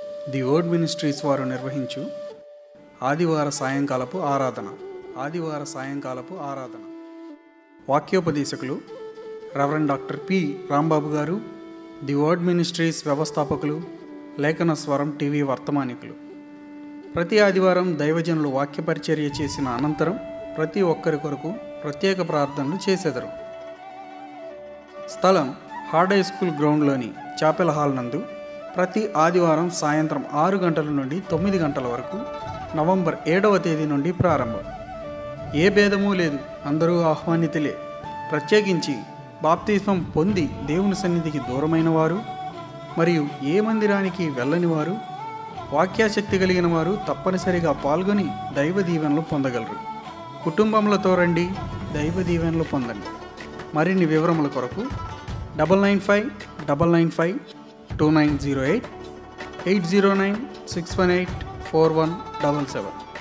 the word ministries వారు నిర్వహించు ఆదివార సాయంకాలపు ఆరాధన ఆదివార సాయంకాలపు ఆరాధన వాక్యోపదేశకులు రెవరెండ్ డాక్టర్ పి రాంబాబు గారు ది వర్డ్ మినిస్ట్రీస్ వ్యవస్థాపకులు లేఖన స్వరం టీవీ వర్తమానికులు ప్రతి ఆదివారం దైవజనులు వాక్య పరిచర్య చేసిన అనంతరం ప్రతి ఒక్కరి కొరకు ప్రత్యేక ప్రార్థనలు చేసెదరు స్థలం హార్డ్ హై స్కూల్ గ్రౌండ్లోని చాపెల్ హాల్ నందు ప్రతి ఆదివారం సాయంత్రం ఆరు గంటల నుండి తొమ్మిది గంటల వరకు నవంబర్ ఏడవ తేదీ నుండి ప్రారంభం ఏ భేదమూ లేదు అందరూ ఆహ్వానితులే ప్రత్యేకించి బాప్తిస్మం పొంది దేవుని సన్నిధికి దూరమైన వారు మరియు ఏ మందిరానికి వెళ్ళని వారు వాక్యాశక్తి కలిగిన వారు తప్పనిసరిగా పాల్గొని దైవ దీవెనలు పొందగలరు కుటుంబములతో రండి దైవ దీవెనలు పొందండి మరిన్ని వివరముల కొరకు double nine five double nine five two nine zero eight eight zero nine six one eight four one double seven